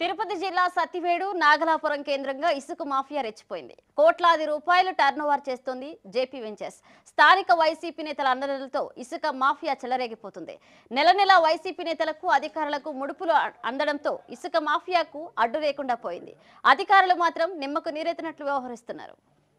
తిరుపతి జిల్లా సత్తివేడు నాగలాపురం కేంద్రంగా ఇసుక మాఫియా రెచ్చిపోయింది కోట్లాది రూపాయలు టర్నోవర్ చేస్తోంది జేపీ వెంచర్స్ స్థానిక వైసీపీ నేతల అండలతో ఇసుక మాఫియా చెలరేగిపోతుంది నెల నెల వైసీపీ నేతలకు అధికారులకు ముడుపులు అ- అందడంతో ఇసుక మాఫియాకు అడ్డు లేకుండా పోయింది అధికారులు మాత్రం నిమ్మకు నీరెత్తినట్లు వ్యవహరిస్తున్నారు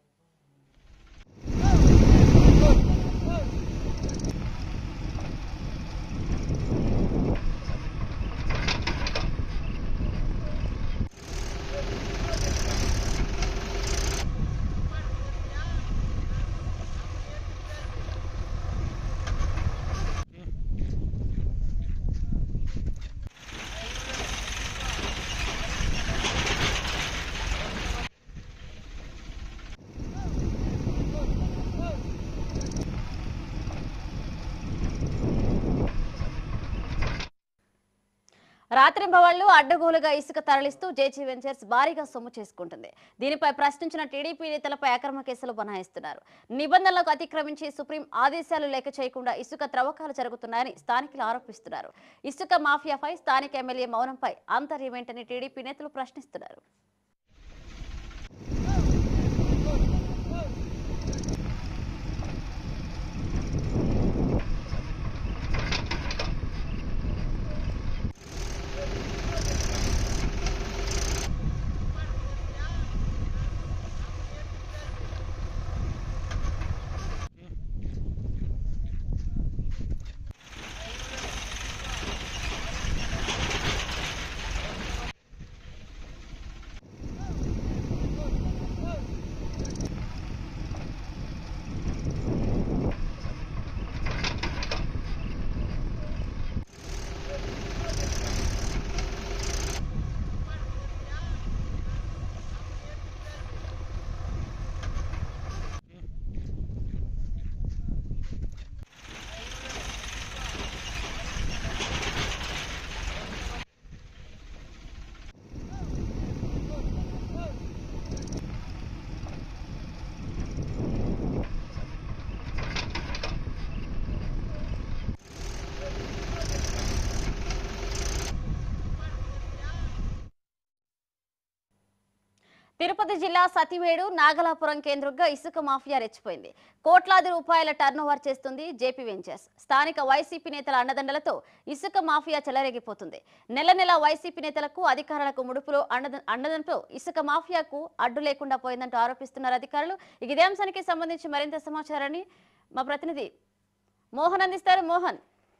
రాత్రింబవళ్లు అడ్డగోలుగా ఇసుక తరలిస్తూ జేజీ వెంచర్స్ భారీగా సొమ్ము చేసుకుంటుంది దీనిపై ప్రశ్నించిన టీడీపీ నేతలపై అక్రమ కేసులు బనాయిస్తున్నారు నిబంధనలకు అతిక్రమించి సుప్రీం ఆదేశాలు లేక చేయకుండా ఇసుక త్రవ్వకాలు జరుగుతున్నాయని స్థానికులు ఆరోపిస్తున్నారు ఇసుక మాఫియాపై స్థానిక ఎమ్మెల్యే మౌనంపై అంతర్యమేంటని టీడీపీ నేతలు ప్రశ్నిస్తున్నారు తిరుపతి జిల్లా సతివేడు నాగలాపురం కేంద్రంగా ఇసుక మాఫియా రెచ్చిపోయింది కోట్లాది రూపాయల టర్నోవర్ చేస్తుంది జేపీ వెంచర్స్ స్థానిక వైసీపీ నేతల అండదండలతో ఇసుక మాఫియా చెలరేగిపోతుంది నెల నెల వైసీపీ నేతలకు అధికారులకు ముడుపులో అండద అండదంతో ఇసుక మాఫియాకు అడ్డు లేకుండా పోయిందంటూ ఆరోపిస్తున్నారు అధికారులు ఇక ఇదే అంశానికి సంబంధించి మరింత సమాచారాన్ని మా ప్రతినిధి మోహన్ అందిస్తారు మోహన్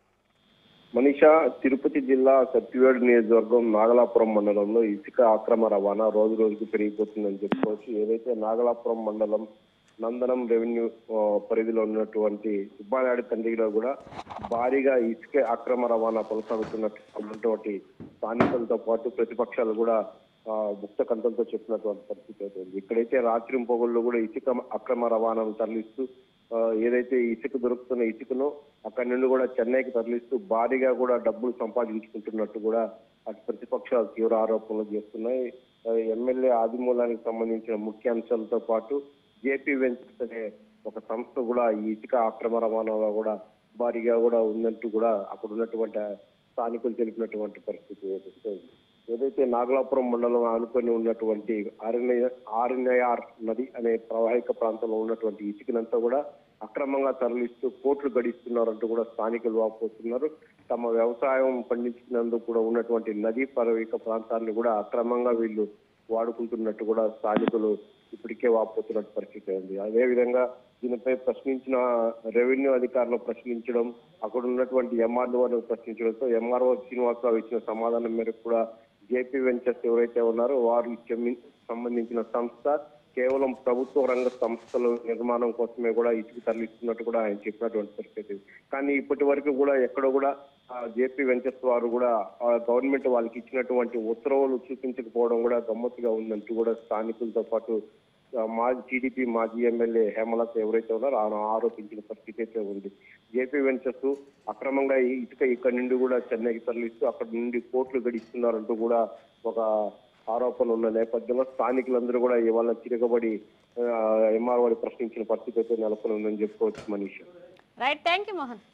మనీషా తిరుపతి జిల్లా సత్యవేడు నియోజకవర్గం నాగలాపురం మండలంలో ఇసుక అక్రమ రవాణా రోజు రోజుకు పెరిగిపోతుందని చెప్పుకోవచ్చు ఏదైతే నాగలాపురం మండలం నందనం రెవెన్యూ ఆ, పరిధిలో ఉన్నటువంటి సుబ్బానాయుడు తండ్రిలో కూడా భారీగా ఇసుక అక్రమ రవాణా కొనసాగుతున్నటువంటి స్థానికులతో పాటు ప్రతిపక్షాలు కూడా ఆ, ముక్త కంఠంతో చెప్పినటువంటి పరిస్థితి అయితే ఉంది ఇక్కడైతే రాత్రి పొగళ్ళు కూడా ఇసుక అక్రమ రవాణాను తరలిస్తూ ఆ, ఏదైతే ఇసుక దొరుకుతున్న ఇసుకను అక్కడి నుండి కూడా చెన్నైకి తరలిస్తూ భారీగా కూడా డబ్బులు సంపాదించుకుంటున్నట్టు కూడా అటు ప్రతిపక్షాలు తీవ్ర ఆరోపణలు చేస్తున్నాయి ఆ, ఎమ్మెల్యే ఆదిమూలానికి సంబంధించిన ముఖ్య అంశాలతో పాటు జేపీ వెంచర్స్ అనే ఒక సంస్థ కూడా ఈ ఇసుక అక్రమ రవాణాలో కూడా భారీగా కూడా ఉందంటూ కూడా అక్కడ ఉన్నటువంటి స్థానికులు తెలిపినటువంటి పరిస్థితి ఏదైతే ఉంది. ఏదైతే నాగలాపురం మండలం ఆనుకొని ఉన్నటువంటి ఆర్ఎన్ఐ ఆర్ఎన్ఐఆర్ నది అనే ప్రవాహిక ప్రాంతంలో ఉన్నటువంటి ఇసుకనంతా కూడా అక్రమంగా తరలిస్తూ కోట్లు గడిస్తున్నారంటూ కూడా స్థానికులు వాపోతున్నారు తమ వ్యవసాయం పండించినందుకు కూడా ఉన్నటువంటి నదీ ప్రవాహిక ప్రాంతాన్ని కూడా అక్రమంగా వీళ్ళు వాడుకుంటున్నట్టు కూడా స్థానికులు ఇప్పటికే వాపోతున్నట్టు పరిస్థితి ఉంది అదే విధంగా దీనిపై ప్రశ్నించిన రెవెన్యూ అధికారులు ప్రశ్నించడం అక్కడ ఉన్నటువంటి ఎంఆర్ఓ ప్రశ్నించడంతో ఎంఆర్ఓ శ్రీనివాసరావు ఇచ్చిన సమాధానం మేరకు కూడా జేపీ వెంచర్స్ ఎవరైతే ఉన్నారో వారు చెమ్మి- సంబంధించిన సంస్థ కేవలం ప్రభుత్వ రంగ సంస్థల నిర్మాణం కోసమే కూడా ఇసుక తరలిస్తున్నట్టు కూడా ఆయన చెప్పినటువంటి పరిస్థితి కానీ ఇప్పటి వరకు కూడా ఎక్కడ కూడా జేపీ వెంచర్స్ వారు కూడా ఆ గవర్నమెంట్ వాళ్ళకి ఇచ్చినటువంటి ఉత్తర్వులు చూపించకపోవడం కూడా గమ్మత్తుగా ఉందంటూ కూడా స్థానికులతో పాటు ఆ, మాజీ టీడీపీ మాజీ ఎమ్మెల్యే హేమలత ఎవరైతే ఉన్నారో ఆయన ఆరోపించిన పరిస్థితి అయితే ఉంది జేపీ వెంచర్స్ అక్రమంగా ఈ ఇటుక ఇక్కడ నుండి కూడా చెన్నైకి తరలిస్తూ అక్కడ నుండి కోట్లు గడిస్తున్నారంటూ కూడా ఒక ఆరోపణ ఉన్న నేపథ్యంలో స్థానికులందరూ కూడా ఇవాళ తిరగబడి ఎంఆర్ఓ ప్రశ్నించిన పరిస్థితి అయితే నెలకొని ఉందని చెప్పుకోవచ్చు Manish right thank you Mohan